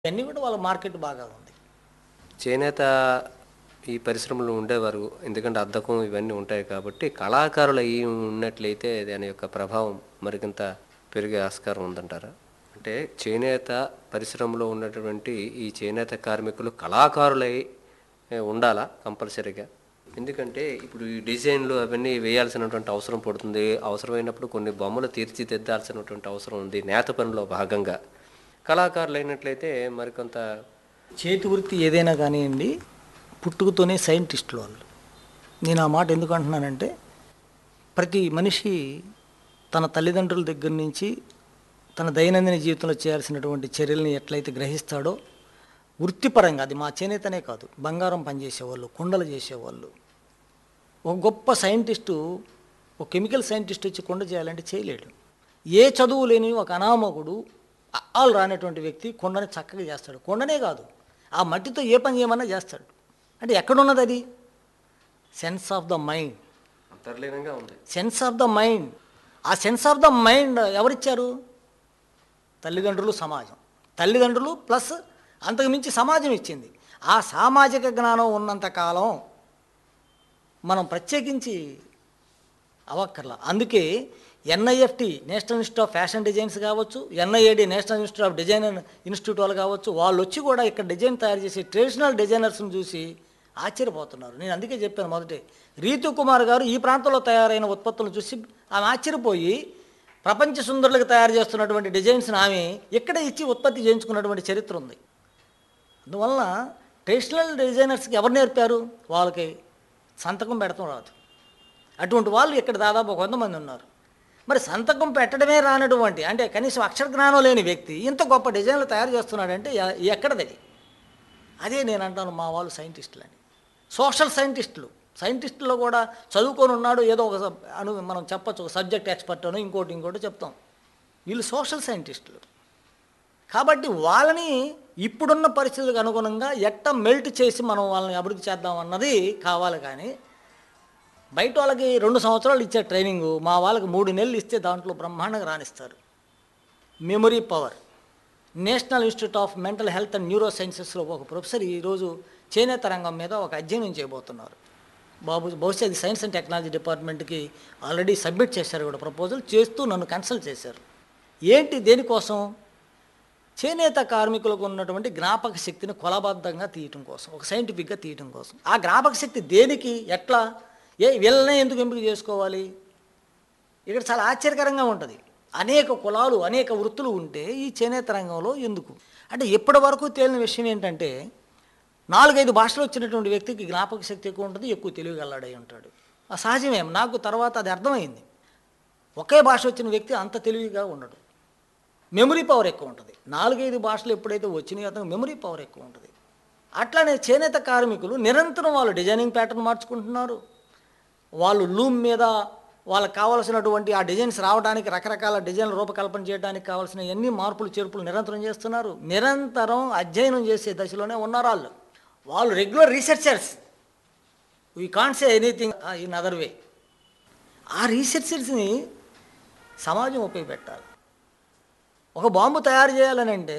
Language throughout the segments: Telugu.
ఇవన్నీ కూడా వాళ్ళ మార్కెట్ బాగా ఉంది చేనేత ఈ పరిశ్రమలో ఉండేవారు ఎందుకంటే అద్దకం ఇవన్నీ ఉంటాయి కాబట్టి కళాకారులు అయి ఉన్నట్లయితే దాని యొక్క ప్రభావం మరికొంత పెరిగే ఆస్కారం ఉందంటారా అంటే చేనేత పరిశ్రమలో ఉన్నటువంటి ఈ చేనేత కార్మికులు కళాకారులై ఏ, ఉండాలా కంపల్సరీగా ఎందుకంటే ఇప్పుడు ఈ డిజైన్లు అవన్నీ వేయాల్సినటువంటి అవసరం పడుతుంది అవసరమైనప్పుడు కొన్ని బొమ్మలు తీర్చిదిద్దాల్సినటువంటి అవసరం ఉంది నేత పనిలో భాగంగా కళాకారులు అయినట్లయితే మరికొంత చేతి వృత్తి ఏదైనా కానివ్వండి పుట్టుకతోనే సైంటిస్టులు వాళ్ళు నేను ఆ మాట ఎందుకు అంటున్నానంటే ప్రతి మనిషి తన తల్లిదండ్రుల దగ్గర నుంచి తన దైనందిన జీవితంలో చేయాల్సినటువంటి చర్యల్ని ఎట్లయితే గ్రహిస్తాడో వృత్తిపరంగా అది మా చేనేతనే కాదు బంగారం పనిచేసేవాళ్ళు కుండలు చేసేవాళ్ళు ఒక గొప్ప సైంటిస్టు ఒక కెమికల్ సైంటిస్ట్ వచ్చి కుండ చేయాలంటే చేయలేడు ఏ చదువు లేని ఒక అనామకుడు ఆల్ రానటువంటి వ్యక్తి కొండని చక్కగా చేస్తాడు కొండనే కాదు ఆ మట్టితో ఏ పని చేయమన్నా చేస్తాడు అంటే ఎక్కడున్నది అది సెన్స్ ఆఫ్ ద మైండ్ అంతర్లీనంగా ఉంది సెన్స్ ఆఫ్ ద మైండ్ ఆ సెన్స్ ఆఫ్ ద మైండ్ ఎవరిచ్చారు తల్లిదండ్రులు సమాజం తల్లిదండ్రులు ప్లస్ అంతకుమించి సమాజం ఇచ్చింది ఆ సామాజిక జ్ఞానం ఉన్నంత కాలం మనం ప్రత్యేకించి అవక్కర్లా అందుకే NIFT national institute of fashion designs కావచ్చు NIAD national institute of design institute వాళ్ళు కావచ్చు వాళ్ళు వచ్చి కూడా ఇక్కడ డిజైన్ తయారు చేసే ట్రెడిషనల్ డిజైనర్స్ని చూసి ఆశ్చర్యపోతున్నారు నేను అందుకే చెప్పాను మొదటే రీతు కుమార్ గారు ఈ ప్రాంతంలో తయారైన ఉత్పత్తులను చూసి ఆమె ఆశ్చర్యపోయి ప్రపంచ సుందరులకు తయారు చేస్తున్నటువంటి డిజైన్స్ని ఆమె ఇక్కడ ఇచ్చి ఉత్పత్తి చేయించుకున్నటువంటి చరిత్ర ఉంది అందువలన ట్రెడిషనల్ డిజైనర్స్కి ఎవరు నేర్పారు వాళ్ళకి సంతకం పెడతాం రాదు అటువంటి వాళ్ళు ఇక్కడ దాదాపు ఒక వంద మంది ఉన్నారు మరి సంతకం పెట్టడమే రానటువంటి అంటే కనీసం అక్షర జ్ఞానం లేని వ్యక్తి ఇంత గొప్ప డిజైన్లు తయారు చేస్తున్నాడంటే ఎ- ఎక్కడది అదే నేను అంటాను మా వాళ్ళు సైంటిస్టులు అని సోషల్ సైంటిస్టులు సైంటిస్టులో కూడా చదువుకొని ఉన్నాడు ఏదో ఒక సబ్- అను మనం చెప్పచ్చు ఒక సబ్జెక్ట్ ఎక్స్పర్ట్ అను ఇంకోటి ఇంకోటి చెప్తాం వీళ్ళు సోషల్ సైంటిస్టులు కాబట్టి వాళ్ళని ఇప్పుడున్న పరిస్థితులకు అనుగుణంగా ఎట్ట మెల్ట్ చేసి మనం వాళ్ళని అభివృద్ధి చేద్దాం అన్నది కావాలి కానీ బయట వాళ్ళకి రెండు సంవత్సరాలు ఇచ్చే ట్రైనింగ్ మా వాళ్ళకి మూడు నెలలు ఇస్తే దాంట్లో బ్రహ్మాండంగా రాణిస్తారు memory power national institute of mental health and neuro సైన్సెస్లో ఒక ప్రొఫెసర్ ఈరోజు చేనేత రంగం మీద ఒక అధ్యయనం చేయబోతున్నారు బాబు బహుశా అది సైన్స్ అండ్ టెక్నాలజీ డిపార్ట్మెంట్కి ఆల్రెడీ సబ్మిట్ చేశారు కూడా ప్రపోజల్ చేస్తూ నన్ను కన్సల్ట్ చేశారు ఏంటి దేనికోసం చేనేత కార్మికులకు ఉన్నటువంటి జ్ఞాపక శక్తిని కొలబద్ధంగా తీయటం కోసం ఒక సైంటిఫిక్గా తీయటం కోసం ఆ జ్ఞాపక శక్తి దేనికి ఎట్లా ఏ వీళ్ళనే ఎందుకు ఎంపిక చేసుకోవాలి ఇక్కడ చాలా ఆశ్చర్యకరంగా ఉంటుంది అనేక కులాలు అనేక వృత్తులు ఉంటే ఈ చేనేత రంగంలో ఎందుకు అంటే ఇప్పటి వరకు తేలిన విషయం ఏంటంటే నాలుగైదు భాషలు వచ్చినటువంటి వ్యక్తికి జ్ఞాపక శక్తి ఎక్కువ ఉంటుంది ఎక్కువ తెలివిగల్లాడై ఉంటాడు ఆ సహజమే నాకు తర్వాత అది అర్థమైంది ఒకే భాష వచ్చిన వ్యక్తి అంత తెలివిగా ఉండడు మెమరీ పవర్ ఎక్కువ ఉంటుంది నాలుగైదు భాషలు ఎప్పుడైతే వచ్చినాయో అతనికి మెమరీ పవర్ ఎక్కువ ఉంటుంది అట్లానే చేనేత కార్మికులు నిరంతరం వాళ్ళు డిజైనింగ్ ప్యాటర్న్ మార్చుకుంటున్నారు వాళ్ళు లూమ్ మీద వాళ్ళకి కావాల్సినటువంటి ఆ డిజైన్స్ రావడానికి రకరకాల డిజైన్ల రూపకల్పన చేయడానికి కావాల్సిన ఎన్ని మార్పులు చేర్పులు నిరంతరం చేస్తున్నారు నిరంతరం అధ్యయనం చేసే దశలోనే ఉన్నారు వాళ్ళు వాళ్ళు regular researchers we can't say anything in other way ఆ రీసెర్చర్స్ని సమాజం ఉపయోగపెట్టాలి ఒక బాంబు తయారు చేయాలని అంటే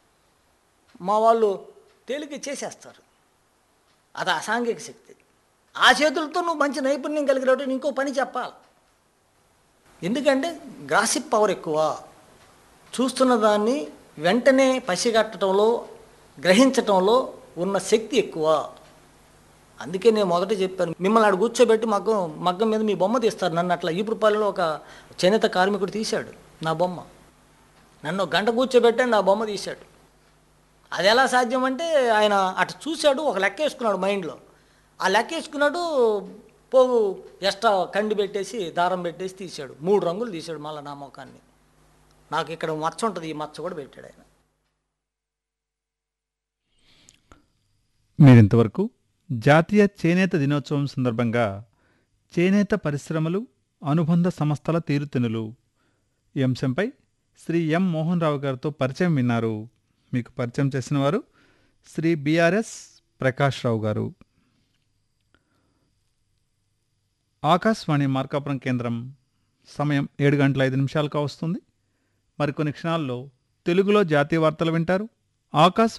మా వాళ్ళు తేలిక చేసేస్తారు అది అసాంఘిక శక్తి ఆ చేతులతో నువ్వు మంచి నైపుణ్యం కలిగినట్టు ఇంకో పని చెప్పాలి ఎందుకంటే గ్రాసిప్ పవర్ ఎక్కువ చూస్తున్న దాన్ని వెంటనే పసిగట్టడంలో గ్రహించటంలో ఉన్న శక్తి ఎక్కువ అందుకే నేను మొదట చెప్పాను మిమ్మల్ని ఆడు కూర్చోబెట్టి మగ్గం మగ్గం మీద మీ బొమ్మ తీస్తారు నన్ను అట్లా ఈపురపాలెంలో ఒక చేనేత కార్మికుడు తీశాడు నా బొమ్మ నన్ను ఒక గంట కూర్చోబెట్టాడు నా బొమ్మ తీశాడు అది ఎలా సాధ్యం అంటే ఆయన అటు చూశాడు ఒక లెక్క వేసుకున్నాడు మైండ్లో ఆ లెక్క వేసుకున్నాడు పోగు ఎక్స్ట్రా కండి పెట్టేసి దారం పెట్టేసి తీశాడు మూడు రంగులు తీశాడు మళ్ళీ నా ముఖాన్ని నాకు ఇక్కడ మచ్చ ఉంటుంది ఈ మచ్చ కూడా పెట్టాడు ఆయన మీరింతవరకు జాతీయ చేనేత దినోత్సవం సందర్భంగా చేనేత పరిశ్రమలు అనుబంధ సంస్థల తీరుతెనులు ఈ అంశంపై శ్రీ ఎం మోహన్ రావు గారితో పరిచయం విన్నారు మీకు పరిచయం చేసిన వారు శ్రీ బిఆర్ఎస్ ప్రకాష్ రావు గారు ఆకాశవాణి మార్కాపురం కేంద్రం సమయం ఏడు గంటల ఐదు నిమిషాలుగా వస్తుంది మరికొన్ని క్షణాల్లో తెలుగులో జాతీయ వార్తలు వింటారు ఆకాశవాణి